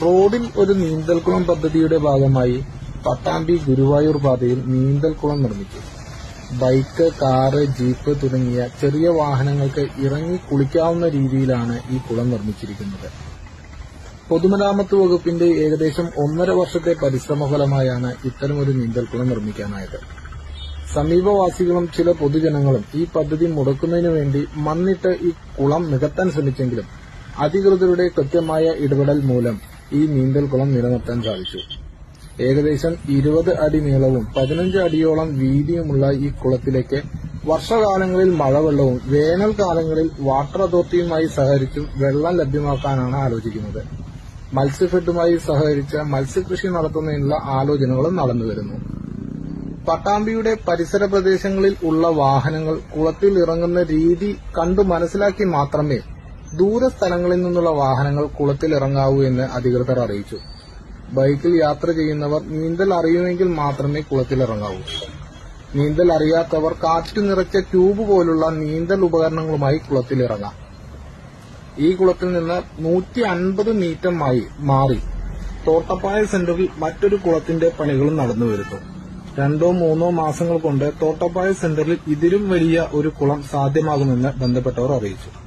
റോഡിൽ ഒരു നീന്തൽക്കുളം പദ്ധതിയുടെ ഭാഗമായി പട്ടാമ്പി ഗുരുവായൂർ പാതയിൽ നീന്തൽക്കുളം നിർമ്മിക്കും ബൈക്ക് കാറ് ജീപ്പ് തുടങ്ങിയ ചെറിയ വാഹനങ്ങൾക്ക് ഇറങ്ങി കുളിക്കാവുന്ന രീതിയിലാണ് ഈ കുളം നിർമ്മിച്ചിരിക്കുന്നത് പൊതുമരാമത്ത് വകുപ്പിന്റെ ഏകദേശം ഒന്നര വർഷത്തെ പരിശ്രമ ഫലമായാണ് ഇത്തരമൊരു നീന്തൽക്കുളം നിർമ്മിക്കാനായത് സമീപവാസികളും ചില പൊതുജനങ്ങളും ഈ പദ്ധതി മുടക്കുന്നതിനു വേണ്ടി മണ്ണിട്ട് ഈ കുളം നികത്താൻ ശ്രമിച്ചെങ്കിലും അധികൃതരുടെ കൃത്യമായ ഇടപെടൽ മൂലം ഈ നീന്തൽക്കുളം നിലനിർത്താൻ സാധിച്ചു ഏകദേശം ഇരുപത് അടി നീളവും പതിനഞ്ച് അടിയോളം വീതിയുമുള്ള ഈ കുളത്തിലേക്ക് വർഷകാലങ്ങളിൽ മഴവെള്ളവും വേനൽക്കാലങ്ങളിൽ വാട്ടർ അതോറിറ്റിയുമായി സഹകരിച്ചും വെള്ളം ലഭ്യമാക്കാനാണ് ആലോചിക്കുന്നത് മത്സ്യഫെഡുമായി സഹകരിച്ച് മത്സ്യകൃഷി നടത്തുന്നതിനുള്ള ആലോചനകളും നടന്നുവരുന്നു പട്ടാമ്പിയുടെ പരിസര പ്രദേശങ്ങളിൽ ഉള്ള വാഹനങ്ങൾ കുളത്തിൽ ഇറങ്ങുന്ന രീതി കണ്ടു മനസ്സിലാക്കി മാത്രമേ ദൂരസ്ഥലങ്ങളിൽ നിന്നുള്ള വാഹനങ്ങൾ കുളത്തിൽ ഇറങ്ങാവൂ എന്ന് അധികൃതർ അറിയിച്ചു ബൈക്കിൽ യാത്ര ചെയ്യുന്നവർ നീന്തൽ അറിയുമെങ്കിൽ മാത്രമേ കുളത്തിൽ ഇറങ്ങാവൂ നീന്തൽ അറിയാത്തവർ കാറ്റ് നിറച്ച ട്യൂബ് പോലുള്ള നീന്തൽ ഉപകരണങ്ങളുമായി കുളത്തിൽ ഇറങ്ങാം ഈ കുളത്തിൽ നിന്ന് നൂറ്റി അൻപത് മീറ്ററുമായി മാറി തോട്ടപ്പായ സെന്ററിൽ മറ്റൊരു കുളത്തിന്റെ പണികളും നടന്നു വരുന്നു രണ്ടോ മൂന്നോ മാസങ്ങൾ കൊണ്ട് തോട്ടപ്പായ സെന്ററിൽ ഇതിലും വലിയ ഒരു കുളം സാധ്യമാകുമെന്ന് ബന്ധപ്പെട്ടവർ അറിയിച്ചു